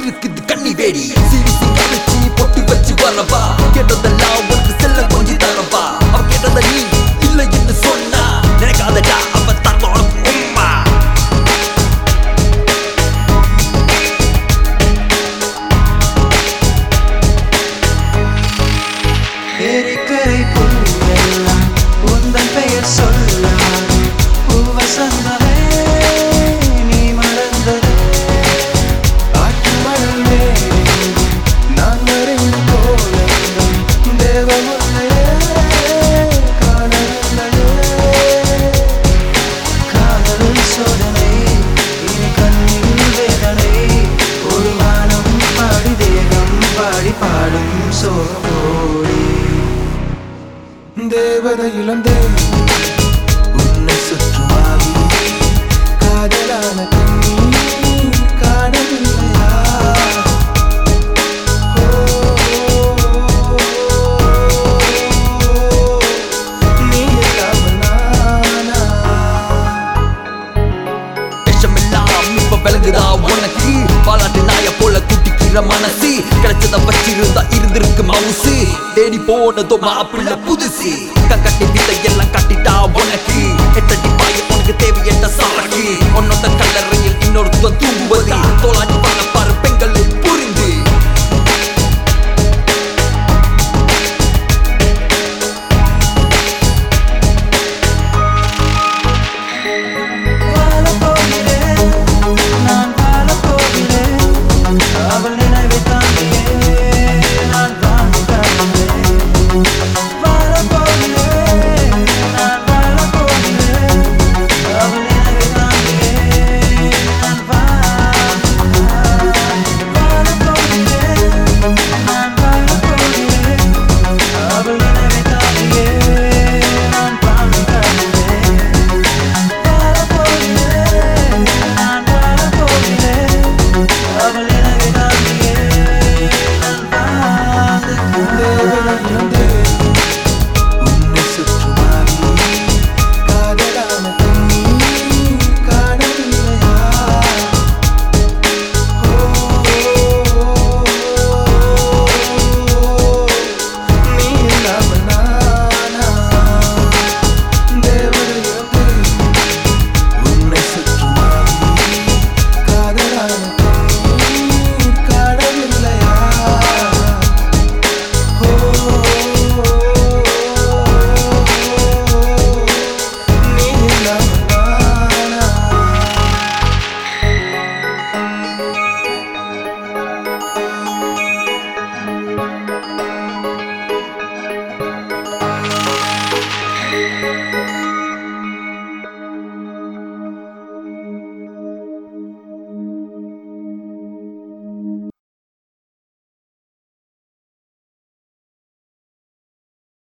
இருக்குது கண்ணி வேடி சீரிசி கழிச்சு பொட்டு வச்சு வரவா கேட்டதெல்லாம் உனக்கு செல்ல கொஞ்சி தரவா அவ கேட்டத நீ இல்லை என்று சொன்னா நினைக்காதடா அவ தரல உனக்கு உம்மா ஏரிக்கரை புல்லெல்லாம் உந்தன் பெயர் சொல்லாது பூவசந்தமே நீ மறந்தது ஆற்று மணல் மேலெங்கும் நான் மறைந்து போலெங்கும் தேவமுல்லையே காணவில்லையே காதல் சோதனை இனி கண்ணில் வேதனை ஒரு வானம் பாடி தேகம் பாடி பாடும் சோகோடி தேவதை இழந்தே உன்னை சுற்றுமாவி காதலான கண்ணீர் காணவில்லையா நீ இல்லாமல் நானா விஷமெல்லாம் இப்ப விளங்குதா உனக்கு பாலாட்டு நாய போல குட்டிக்கிற மனசு கிடைச்சத வச்சிருந்தா இருந்திருக்கு மவுசு தேடி போனதோ மாப்பிள்ள புதுசு கட்டி வித்தை எல்லாம் கட்டிட்டா உனக்கு எட்டடி பாய உனக்கு தேவையற்ற சாக்கு உன்னோட கல்லறையில் இன்னொருத்தன் தூங்குவது தோலாடி பண்ண பாரு பெண்களை புரிந்து வாழப் போகிறேன், நான் வாழப் போகிறேன். அவள் நினைவைத் தாண்டியே நான் வாழ்ந்து காண்கிறேன். வாழப் போகிறேன், நான் வாழப் போகிறேன். அவள் நினைவைத் தாண்டியே நான் வாழ்ந்து காண்கிறேன். வாழப் போகிறேன், நான் வாழப் போகிறேன். அவள் நினைவைத் தாண்டியே நான் வாழ்ந்து காண்கிறேன். வாழப்போகிறேன், நான் வாழப்போகிறேன். அவள் எனவே தாங்கியே நான் வாழ்ந்து கொண்டேன். உன்னை சுற்றுமாறி காதலான கண்ணீர் காணவில்லையா? ஓ, நீ இல்லாமல் நானா தேவதையது உன்னை சுற்றுமாறி காதலான கண்ணீர் காணவில்லையா? ஓ, நீ இல்லாமல் நானா